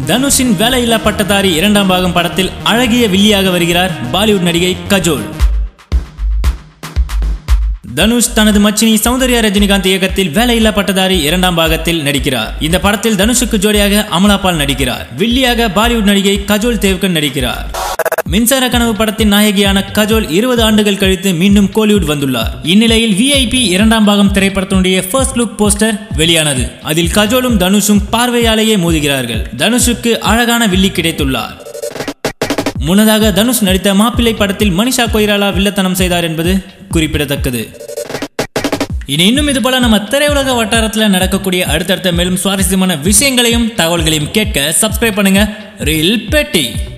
தனுஷின் வேலையில்லா பட்டதாரி இரண்டாம் பாகம் படத்தில் அழகிய வில்லியாக வருகிறார் பாலிவுட் நடிகை கஜோல் தனுஷ் தனது மச்சினி சௌந்தர்யா ரஜினிகாந்த் இயக்கத்தில் வேலையில்லா பட்டதாரி இரண்டாம் பாகத்தில் நடிக்கிறார் இந்த படத்தில் தனுஷுக்கு ஜோடியாக அமலாபால் நடிக்கிறார் வில்லியாக பாலிவுட் நடிகை கஜோல் தேவ்கன் நடிக்கிறார் மின்சார கனவு படத்தின் நாயகியான கஜோல் இருபது ஆண்டுகள் கழித்து மீண்டும் கோலிவுட் வந்துள்ளார் இந்நிலையில் விஐபி இரண்டாம் பாகம் திரைப்படத்தினுடைய ஃபர்ஸ்ட் லுக் போஸ்டர் வெளியானது அதில் கஜோலும் தனுஷும் பார்வையாலேயே மோதுகிறார்கள் தனுஷுக்கு அழகான வில்லி கிடைத்துள்ளார் முன்னதாக தனுஷ் நடித்த மாப்பிள்ளை படத்தில் மனிஷா கொய்ராலா வில்லத்தனம் செய்தார் என்பது குறிப்பிடத்தக்கது இனி இன்னும் இது போல நம்ம திரையுலக வட்டாரத்தில் நடக்கக்கூடிய அடுத்தடுத்த மேலும் சுவாரஸ்யமான விஷயங்களையும் தகவல்களையும் கேட்க சப்ஸ்கிரைப் பண்ணுங்க ரீல் பெட்டி